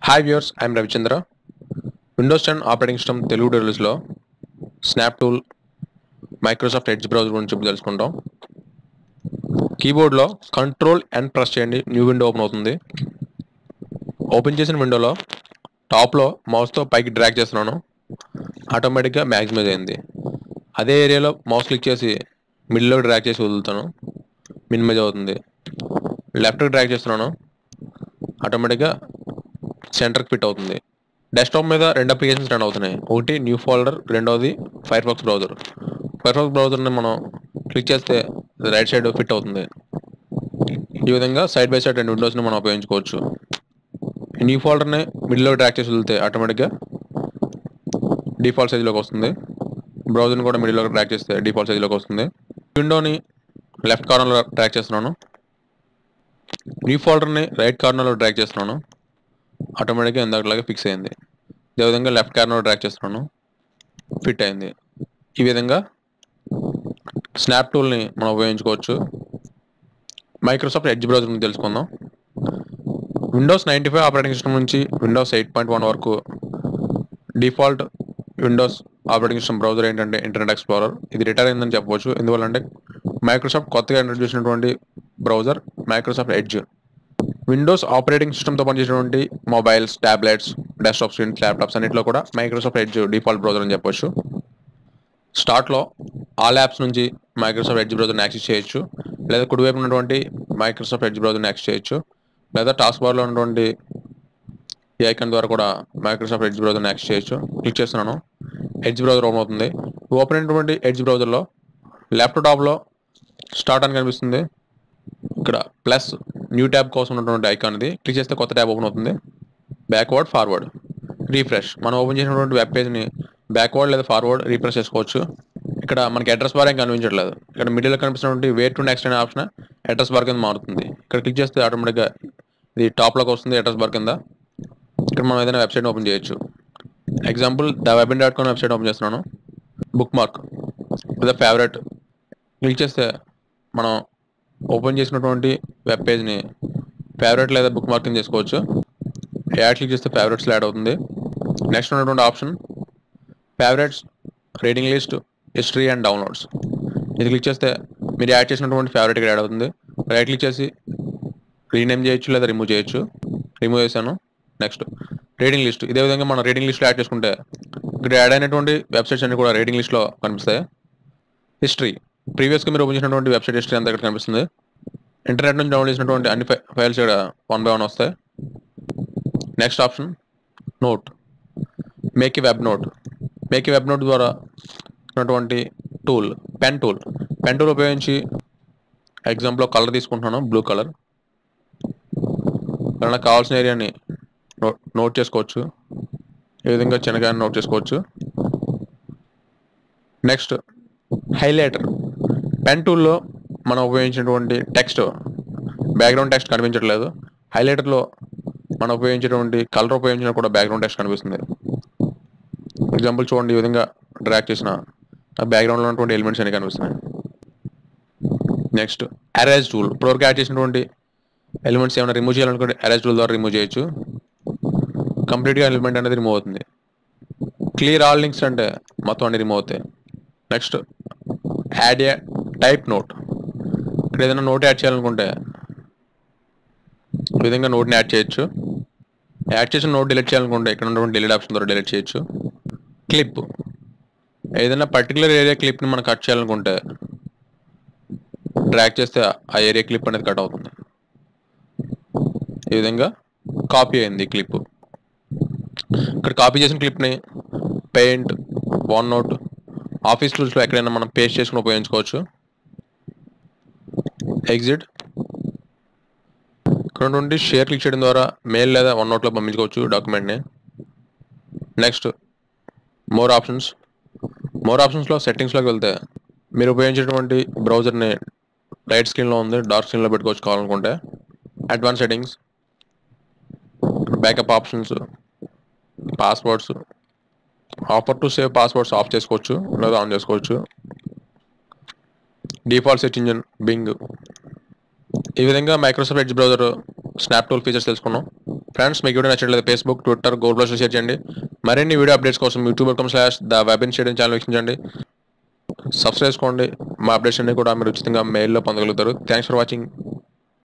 hi viewers I'm Ravichandra Windows ten operating system Telugu డెలిస్లో snap tool Microsoft Edge browser గురించి ఇప్పుడు తెలుసుకుంటాం కీబోర్డ్లో కంట్రోల్ అండ్ ప్రెస్ చేయండి న్యూ విండో ఓపెన్ అవుతుంది ఓపెన్ చేసిన విండోలో టాప్లో మౌస్తో పైకి డ్రాగ్ చేస్తున్నాను ఆటోమేటిక్గా మ్యాక్సిమైజ్ అయింది అదే ఏరియాలో మౌస్ క్లిక్ చేసి మిడిల్లో డ్రాగ్ చేసి వదులుతాను మినిమైజ్ అవుతుంది లెఫ్ట్కి డ్రాగ్ చేస్తున్నాను ఆటోమేటిక్గా సెంటర్కి ఫిట్ అవుతుంది డెస్క్టాప్ మీద రెండు అప్లికేషన్స్ రన్ అవుతున్నాయి ఒకటి న్యూ ఫోల్డర్ రెండవది Firefox browser Firefox బ్రౌజర్ని మనం క్లిక్ చేస్తే రైట్ సైడ్ ఫిట్ అవుతుంది ఈ విధంగా సైడ్ బై సైడ్ రెండు విండోస్ని మనం ఉపయోగించుకోవచ్చు న్యూ ఫోల్డర్ని మిడిల్లో ట్రాక్ చేసి వదిలితే ఆటోమేటిక్గా డిఫాల్ట్ సైజ్లోకి వస్తుంది బ్రౌజర్ని కూడా మిడిల్లో ట్రాక్ చేస్తే డిఫాల్ట్ సైజ్లోకి వస్తుంది విండోని లెఫ్ట్ కార్నర్లో ట్రాక్ చేస్తున్నాను న్యూ ఫోల్డర్ని రైట్ కార్నర్లో ట్రాక్ చేస్తున్నాను ఆటోమేటిక్గా ఇందాకలాగా ఫిక్స్ అయింది అదేవిధంగా లెఫ్ట్ కార్నర్ ట్రాక్ చేస్తున్నాను ఫిట్ అయింది ఈ విధంగా స్నాప్ టూల్ని మనం ఉపయోగించుకోవచ్చు మైక్రోసాఫ్ట్ ఎడ్జ్ బ్రౌజర్ గురించి తెలుసుకుందాం Windows ninety five operating system నుంచి విండోస్ ఎయిట్ పాయింట్ వన్ వరకు default Windows operating system browser ఏంటంటే ఇంటర్నెట్ ఎక్స్ప్లోరర్ ఇది రిటైర్ అయిందని చెప్పవచ్చు ఎందువల్లంటే మైక్రోసాఫ్ట్ కొత్తగా ఇంట్రడ్యూస్ చేసినటువంటి browser Microsoft Edge Windows operating సిస్టమ్తో పనిచేసేటువంటి mobiles tablets desktop screens laptops అన్నింటిలో కూడా మైక్రోసాఫ్ట్ ఎడ్జ్ డిఫాల్ట్ బ్రౌజర్ అని చెప్పొచ్చు స్టార్ట్లో ఆల్ యాప్స్ నుంచి మైక్రోసాఫ్ట్ ఎడ్జ్ బ్రౌజర్ని యాక్సెస్ చేయొచ్చు లేదా కుడివైపు ఉన్నటువంటి మైక్రోసాఫ్ట్ ఎడ్జ్ బ్రౌజర్ని యాక్సెస్ చేయొచ్చు లేదా టాస్క్ బార్లో ఉన్నటువంటి ఈ ఐకాన్ ద్వారా కూడా మైక్రోసాఫ్ట్ ఎడ్జ్ బ్రౌజర్ని యాక్సెస్ చేయొచ్చు క్లిక్ చేస్తున్నాను ఎడ్జ్ బ్రౌజర్ ఓపెన్ అవుతుంది ఓపెన్ అయినటువంటి ఎడ్జ్ బ్రౌజర్లో లెఫ్ట్ టాప్లో స్టార్ట్ అని కనిపిస్తుంది ఇక్కడ ప్లస్ న్యూ ట్యాబ్ కోసం ఉన్నటువంటి ఐకాన్ ఇది క్లిక్ చేస్తే కొత్త ట్యాబ్ ఓపెన్ అవుతుంది బ్యాక్వర్డ్ ఫార్వర్డ్ రీఫ్రెష్ మనం ఓపెన్ చేసినటువంటి వెబ్ పేజ్ని బ్యాక్వర్డ్ లేదా ఫార్వర్డ్ రీఫ్రెష్ చేసుకోవచ్చు ఇక్కడ మనకి అడ్రస్ బార్ ఏం కనిపించట్లేదు ఇక్కడ మిడిల్లో కనిపిస్తున్నటువంటి వేర్ టు నెక్స్ట్ అనే ఆప్షన్ అడ్రస్ బార్ కింద మారుతుంది ఇక్కడ క్లిక్ చేస్తే ఆటోమేటిక్గా ఇది టాప్లోకి వస్తుంది అడ్రస్ బార్ కింద ఇక్కడ మనం ఏదైనా వెబ్సైట్ ఓపెన్ చేయొచ్చు example the Webin dot com website open చేస్తున్నాను బుక్ మార్క్ లేదా ఫేవరెట్ క్లిక్ చేస్తే మనం ఓపెన్ చేసినటువంటి వెబ్ పేజ్ని ఫేవరెట్ లేదా బుక్ మార్కింగ్ చేసుకోవచ్చు యాడ్ క్లిక్ చేస్తే ఫేవరెట్స్లో యాడ్ అవుతుంది నెక్స్ట్ ఉన్నటువంటి option favourites reading list history and downloads ఇది క్లిక్ చేస్తే మీరు యాడ్ చేసినటువంటి ఫేవరెట్ ఇక్కడ యాడ్ అవుతుంది రైట్ క్లిక్ చేసి రీనేమ్ చేయొచ్చు లేదా రిమూవ్ చేయొచ్చు రిమూవ్ చేశాను నెక్స్ట్ రీడింగ్ లిస్ట్ ఇదే విధంగా మనం రీడింగ్ లిస్ట్లో యాడ్ చేసుకుంటే ఇక్కడ యాడ్ అయినటువంటి వెబ్సైట్స్ అన్ని కూడా రీడింగ్ లిస్ట్లో కనిపిస్తాయి హిస్టరీ ప్రీవియస్గా మీరు ఓపెన్ చేసినటువంటి వెబ్సైట్ హిస్టరీ అంతా ఇక్కడ కనిపిస్తుంది ఇంటర్నెట్ నుంచి డౌన్లోడ్ చేసినటువంటి అన్ని ఫైల్స్ ఇక్కడ వన్ బై వన్ వస్తాయి next option note make a web note make a web note ద్వారా ఉన్నటువంటి tool pen tool pen tool ఉపయోగించి ఎగ్జాంపుల్లో కలర్ తీసుకుంటున్నాను బ్లూ కలర్ ఏమైనా కావాల్సిన ఏరియాని నోట్ నోట్ చేసుకోవచ్చు ఈ విధంగా చిన్నగా నోట్ చేసుకోవచ్చు నెక్స్ట్ హైలైటర్ పెన్ టూల్లో మనం ఉపయోగించినటువంటి టెక్స్ట్ బ్యాక్గ్రౌండ్ టెక్స్ట్ కనిపించట్లేదు హైలైటర్లో మనం ఉపయోగించేటువంటి కలర్ ఉపయోగించిన కూడా బ్యాక్గ్రౌండ్ టెక్స్ట్ కనిపిస్తుంది ఎగ్జాంపుల్ చూడండి ఈ విధంగా డ్రాక్ చేసిన బ్యాక్గ్రౌండ్లో ఉన్నటువంటి ఎలిమెంట్స్ అన్ని కనిపిస్తున్నాయి నెక్స్ట్ అరేజ్ టూల్ ఇప్పటివరకు యాడ్ చేసినటువంటి ఎలిమెంట్స్ ఏమైనా రిమూవ్ చేయాలనుకుంటే అరేజ్ టూల్ ద్వారా రిమూవ్ చేయొచ్చు కంప్లీట్గా ఎలిమెంట్ అనేది రిమూవ్ అవుతుంది క్లియర్ ఆల్ లింక్స్ అంటే మొత్తం అన్ని రిమూవ్ అవుతాయి next add a type note ఇక్కడ ఏదైనా నోట్ యాడ్ చేయాలనుకుంటే ఈ విధంగా నోట్ని యాడ్ చేయొచ్చు యాడ్ చేసిన నోట్ డిలీట్ చేయాలనుకుంటే ఇక్కడ ఉన్నటువంటి డిలీట్ ఆప్షన్ ద్వారా డిలీట్ చేయొచ్చు క్లిప్ ఏదైనా పర్టికులర్ ఏరియా క్లిప్ని మనం కట్ చేయాలనుకుంటే డ్రాక్ చేస్తే ఆ ఏరియా క్లిప్ అనేది కట్ అవుతుంది ఈ విధంగా కాపీ అయింది క్లిప్ ఇక్కడ కాపీ చేసిన క్లిప్ని పెయింట్ వన్ నోట్ ఆఫీస్ టూల్స్లో ఎక్కడైనా మనం పేస్ట్ చేసుకుని ఉపయోగించుకోవచ్చు ఎగ్జిట్ ఇక్కడ నుండి షేర్ క్లిక్ చేయడం ద్వారా మెయిల్ లేదా వన్ నోట్లో పంపించుకోవచ్చు డాక్యుమెంట్ని నెక్స్ట్ మోర్ ఆప్షన్స్ మోర్ ఆప్షన్స్లో సెట్టింగ్స్లోకి వెళ్తే మీరు ఉపయోగించేటువంటి బ్రౌజర్ని రైట్ స్క్రీన్లో ఉంది డార్క్ స్క్రీన్లో పెట్టుకోవచ్చు కావాలనుకుంటే advance settings backup options passwords offer to save passwords off చేసుకోవచ్చు లేదా ఆన్ చేసుకోవచ్చు డిఫాల్ట్ సెర్చ్ ఇంజిన్ బింగ్ ఈ విధంగా Microsoft Edge browser snap tool features తెలుసుకున్నాం ఫ్రెండ్స్ మీకు వీడియో నచ్చట్లేదు Facebook Twitter Google plus share చేయండి మరిన్ని వీడియో అప్డేట్స్ కోసం YouTube com slash the Webin షేడింగ్ ఛానల్ వీక్షించండి సబ్స్క్రైబ్ చేసుకోండి మా అప్డేట్స్ అన్ని కూడా మీరు ఉచితంగా మెయిల్లో పొందగలుగుతారు థ్యాంక్స్ ఫర్ వాచింగ్